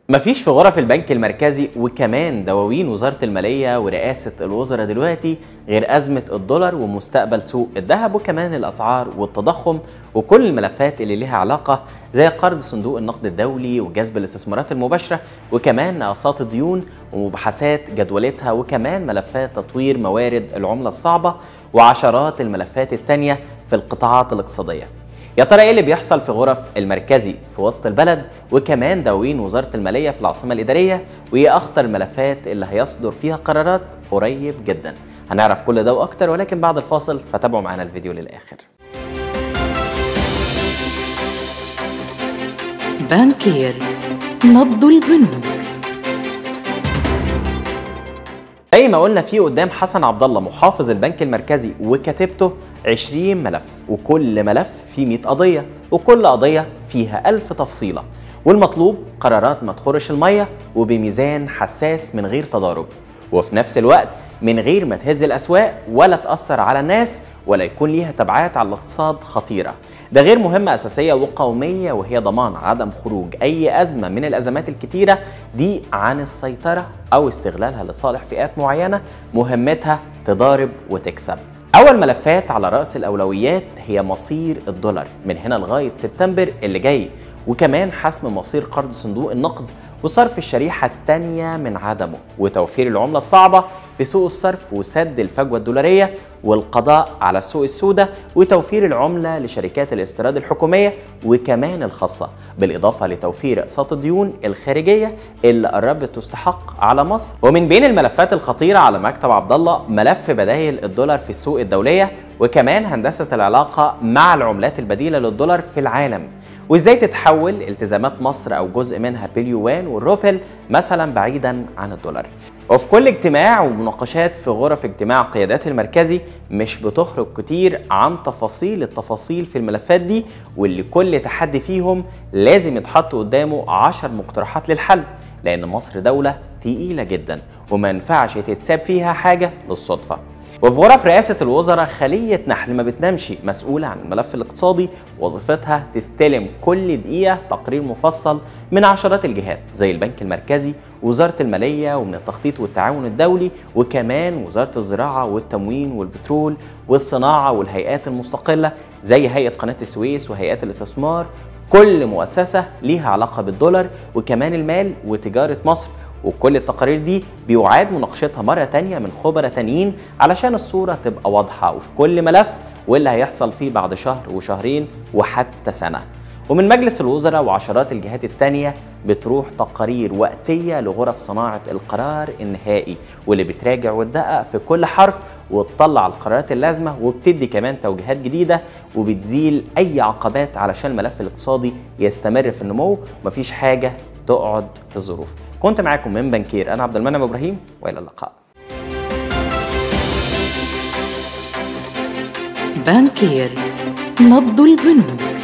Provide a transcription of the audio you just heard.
مفيش في غرف البنك المركزي وكمان دواوين وزارة المالية ورئاسة الوزراء دلوقتي غير أزمة الدولار ومستقبل سوق الذهب وكمان الأسعار والتضخم وكل الملفات اللي ليها علاقة زي قرض صندوق النقد الدولي وجذب الاستثمارات المباشرة وكمان أقساط الديون ومباحثات جدولتها وكمان ملفات تطوير موارد العملة الصعبة وعشرات الملفات التانية في القطاعات الاقتصادية يا ترى ايه اللي بيحصل في غرف المركزي في وسط البلد وكمان دواوين وزاره الماليه في العاصمه الاداريه وايه اخطر الملفات اللي هيصدر فيها قرارات قريب جدا هنعرف كل ده واكتر ولكن بعد الفاصل فتابعوا معانا الفيديو للاخر بانكير نبض البنوك زي ما قلنا في قدام حسن عبد الله محافظ البنك المركزي وكتيبته 20 ملف وكل ملف فيه 100 قضيه وكل قضيه فيها 1000 تفصيله والمطلوب قرارات ما تخرش الميه وبميزان حساس من غير تضارب وفي نفس الوقت من غير ما تهز الاسواق ولا تاثر على الناس ولا يكون ليها تبعات على الاقتصاد خطيره ده غير مهمة أساسية وقومية وهي ضمان عدم خروج أي أزمة من الأزمات الكتيرة دي عن السيطرة أو استغلالها لصالح فئات معينة مهمتها تضارب وتكسب أول ملفات على رأس الأولويات هي مصير الدولار من هنا لغاية سبتمبر اللي جاي وكمان حسم مصير قرض صندوق النقد وصرف الشريحة التانية من عدمه وتوفير العملة الصعبة في سوق الصرف وسد الفجوة الدولارية والقضاء على السوق السوداء وتوفير العملة لشركات الاستيراد الحكومية وكمان الخاصة بالإضافة لتوفير أقساط الديون الخارجية اللي قربت تستحق على مصر ومن بين الملفات الخطيرة على مكتب عبد الله ملف بدايل الدولار في السوق الدولية وكمان هندسة العلاقة مع العملات البديلة للدولار في العالم وازاي تتحول التزامات مصر او جزء منها باليوان والروبل مثلا بعيدا عن الدولار وفي كل اجتماع ومناقشات في غرف اجتماع قيادات المركزي مش بتخرج كتير عن تفاصيل التفاصيل في الملفات دي واللي كل تحدي فيهم لازم يتحط قدامه عشر مقترحات للحل لان مصر دولة تقيلة جدا وما ينفعش تتساب فيها حاجة للصدفة وفي غرف رئاسة الوزراء خلية نحل ما بتنامش مسؤولة عن الملف الاقتصادي وظيفتها تستلم كل دقيقة تقرير مفصل من عشرات الجهات زي البنك المركزي وزارة المالية ومن التخطيط والتعاون الدولي وكمان وزارة الزراعة والتموين والبترول والصناعة والهيئات المستقلة زي هيئة قناة السويس وهيئات الاستثمار كل مؤسسة ليها علاقة بالدولار وكمان المال وتجارة مصر وكل التقارير دي بيعاد مناقشتها مرة تانية من خبراء تانيين علشان الصورة تبقى واضحة وفي كل ملف واللي هيحصل فيه بعد شهر وشهرين وحتى سنة ومن مجلس الوزراء وعشرات الجهات التانية بتروح تقارير وقتية لغرف صناعة القرار النهائي واللي بتراجع وتدقق في كل حرف وتطلع القرارات اللازمة وبتدي كمان توجيهات جديدة وبتزيل أي عقبات علشان الملف الاقتصادي يستمر في النمو ومفيش حاجة تقعد في الظروف كنت معاكم من بنكير أنا عبد المنعم إبراهيم وإلى اللقاء بانكير نبض البنوك